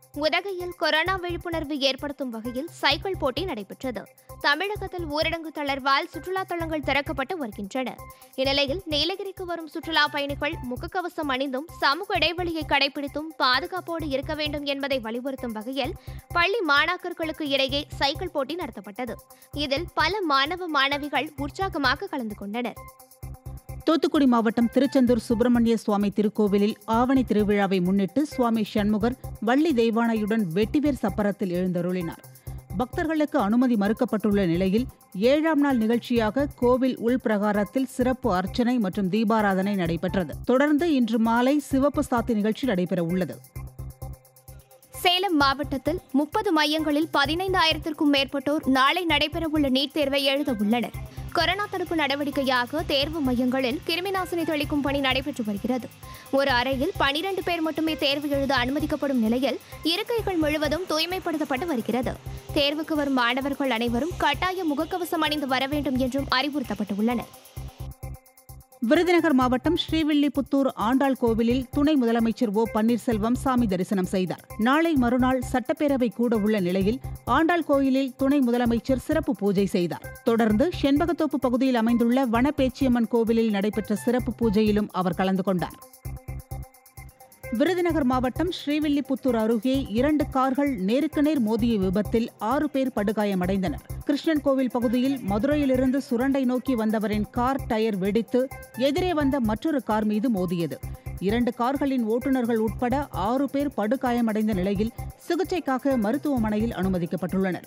உதகையில் கொரோனா விழிப்புணர்வு ஏற்படுத்தும் வகையில் சைக்கிள் போட்டி நடைபெற்றது தமிழகத்தில் ஊரடங்கு தளர்வால் சுற்றுலா தலங்கள் திறக்கப்பட்டு வருகின்றன இந்நிலையில் நீலகிரிக்கு வரும் சுற்றுலா பயணிகள் முகக்கவசம் அணிந்தும் சமூக இடைவெளியை கடைபிடித்தும் பாதுகாப்போடு இருக்க வேண்டும் என்பதை வலியுறுத்தும் வகையில் பள்ளி மாணாக்கர்களுக்கு இடையே சைக்கிள் போட்டி நடத்தப்பட்டது இதில் பல மாணவ மாணவிகள் உற்சாகமாக கலந்து கொண்டனர் தூத்துக்குடி மாவட்டம் திருச்செந்தூர் சுப்பிரமணிய சுவாமி திருக்கோவிலில் ஆவணி திருவிழாவை முன்னிட்டு சுவாமி சண்முகர் வள்ளி தெய்வானையுடன் வெட்டிவேர் சப்பரத்தில் எழுந்தருளினார் பக்தர்களுக்கு அனுமதி மறுக்கப்பட்டுள்ள நிலையில் ஏழாம் நாள் நிகழ்ச்சியாக கோவில் உள்பிரகாரத்தில் சிறப்பு அர்ச்சனை மற்றும் தீபாராதனை நடைபெற்றது தொடர்ந்து இன்று மாலை சிவப்பு சாத்தி நிகழ்ச்சி நடைபெற உள்ளது சேலம் மாவட்டத்தில் முப்பது மையங்களில் பதினைந்தாயிரத்திற்கும் மேற்பட்டோர் நாளை நடைபெறவுள்ள நீட் தேர்வை எழுத உள்ளனர் கொரோனா தடுப்பு நடவடிக்கையாக தேர்வு மையங்களில் கிருமிநாசினி தெளிக்கும் பணி நடைபெற்று வருகிறது ஒரு அறையில் பனிரெண்டு பேர் மட்டுமே தேர்வு எழுத அனுமதிக்கப்படும் நிலையில் இருக்கைகள் முழுவதும் தூய்மைப்படுத்தப்பட்டு வருகிறது தேர்வுக்கு வரும் மாணவர்கள் அனைவரும் கட்டாய முகக்கவசம் அணிந்து வர வேண்டும் என்றும் அறிவுறுத்தப்பட்டுள்ளனர் விருதுநகர் மாவட்டம் ஸ்ரீவில்லிபுத்தூர் ஆண்டாள் கோவிலில் துணை முதலமைச்சர் ஓ பன்னீர்செல்வம் சாமி தரிசனம் செய்தார் நாளை மறுநாள் சட்டப்பேரவை கூட உள்ள நிலையில் ஆண்டாள் கோயிலில் துணை முதலமைச்சர் சிறப்பு பூஜை செய்தார் தொடர்ந்து செண்பகத்தோப்பு பகுதியில் அமைந்துள்ள வனப்பேச்சியம்மன் கோவிலில் நடைபெற்ற சிறப்பு பூஜையிலும் அவர் கலந்து கொண்டார் விருதுநகர் மாவட்டம் ஸ்ரீவில்லிபுத்தூர் அருகே இரண்டு கார்கள் நேருக்கு நேர் மோதிய விபத்தில் ஆறு பேர் படுகாயமடைந்தனர் கிருஷ்ணன் கோவில் பகுதியில் மதுரையிலிருந்து சுரண்டை நோக்கி வந்தவரின் கார் டயர் வெடித்து எதிரே வந்த மற்றொரு கார் மீது மோதியது இரண்டு கார்களின் ஓட்டுநர்கள் உட்பட ஆறு பேர் படுகாயமடைந்த நிலையில் சிகிச்சைக்காக மருத்துவமனையில் அனுமதிக்கப்பட்டுள்ளனர்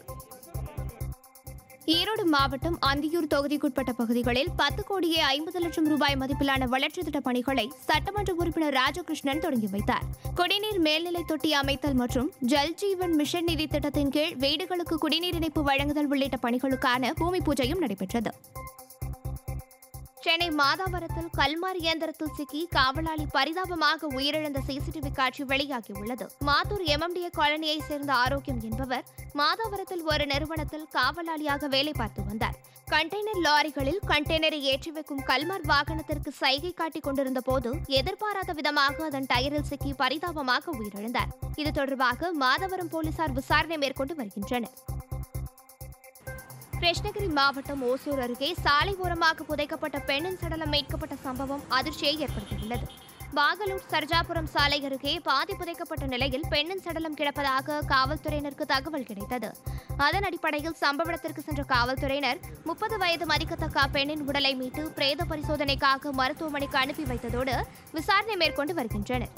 ஈரோடு மாவட்டம் அந்தியூர் தொகுதிக்குட்பட்ட பகுதிகளில் பத்து கோடியே ஐம்பது லட்சம் ரூபாய் மதிப்பிலான வளர்ச்சித் திட்ட பணிகளை சட்டமன்ற உறுப்பினர் ராஜகிருஷ்ணன் தொடங்கி வைத்தார் குடிநீர் மேல்நிலை தொட்டி அமைத்தல் மற்றும் ஜல் ஜீவன் மிஷன் நிதி திட்டத்தின் கீழ் வீடுகளுக்கு குடிநீர் இணைப்பு வழங்குதல் உள்ளிட்ட பணிகளுக்கான பூமி பூஜையும் நடைபெற்றது சென்னை மாதாவரத்தில் கல்மார் இயந்திரத்தில் சிக்கி காவலாளி பரிதாபமாக உயிரிழந்த சிசிடிவி காட்சி வெளியாகியுள்ளது மாத்தூர் எம்எம்டிஏ காலனியை சேர்ந்த ஆரோக்கியம் என்பவர் மாதாவரத்தில் ஒரு நிறுவனத்தில் காவலாளியாக வேலை பார்த்து வந்தார் கண்டெய்னர் லாரிகளில் கண்டெய்னரை ஏற்றி வைக்கும் கல்மார் வாகனத்திற்கு சைகை காட்டிக் கொண்டிருந்த போது எதிர்பாராத விதமாக அதன் டயரில் சிக்கி பரிதாபமாக உயிரிழந்தார் இது தொடர்பாக மாதவரம் போலீசார் விசாரணை மேற்கொண்டு வருகின்றனர் கிருஷ்ணகிரி மாவட்டம் ஓசூர் அருகே சாலை ஓரமாக புதைக்கப்பட்ட பெண்ணின் சடலம் மீட்கப்பட்ட சம்பவம் அதிர்ச்சியை ஏற்படுத்தியுள்ளது பாகலூர் சர்ஜாபுரம் சாலை அருகே பாதி புதைக்கப்பட்ட நிலையில் பெண்ணின் சடலம் கிடப்பதாக காவல்துறையினருக்கு தகவல் கிடைத்தது அதன் அடிப்படையில் சம்பவ இடத்திற்கு சென்ற காவல்துறையினர் முப்பது வயது மதிக்கத்தக்க பெண்ணின் உடலை மீட்டு பிரேத பரிசோதனைக்காக மருத்துவமனைக்கு அனுப்பி வைத்ததோடு விசாரணை மேற்கொண்டு வருகின்றனர்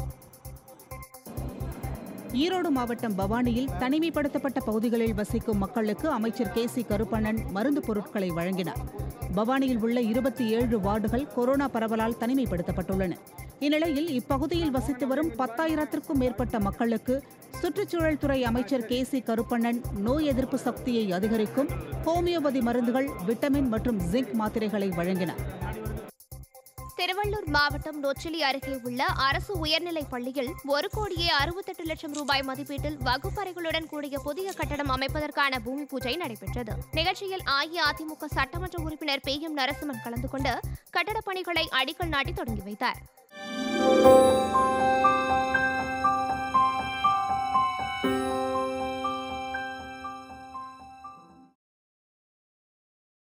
ஈரோடு மாவட்டம் பவானியில் தனிமைப்படுத்தப்பட்ட பகுதிகளில் வசிக்கும் மக்களுக்கு அமைச்சர் கே சி கருப்பண்ணன் மருந்து பொருட்களை வழங்கினார் பவானியில் உள்ள இருபத்தி ஏழு வார்டுகள் கொரோனா பரவலால் தனிமைப்படுத்தப்பட்டுள்ளன இந்நிலையில் இப்பகுதியில் வசித்து வரும் பத்தாயிரத்திற்கும் மேற்பட்ட மக்களுக்கு சுற்றுச்சூழல் துறை அமைச்சர் கே சி கருப்பண்ணன் நோய் எதிர்ப்பு சக்தியை அதிகரிக்கும் ஹோமியோபதி மருந்துகள் விட்டமின் மற்றும் ஜிங்க் மாத்திரைகளை வழங்கினார் திருவள்ளூர் மாவட்டம் நொச்சிலி அருகே உள்ள அரசு உயர்நிலைப் பள்ளியில் ஒரு கோடியே அறுபத்தெட்டு லட்சம் ரூபாய் மதிப்பீட்டில் வகுப்பறைகளுடன் கூடிய புதிய கட்டடம் அமைப்பதற்கான பூமி பூஜை நடைபெற்றது நிகழ்ச்சியில் அஇஅதிமுக சட்டமன்ற உறுப்பினர் பி எம் நரசிம்மன் கலந்து கொண்டு கட்டடப் பணிகளை அடிக்கல் நாட்டி தொடங்கி வைத்தார்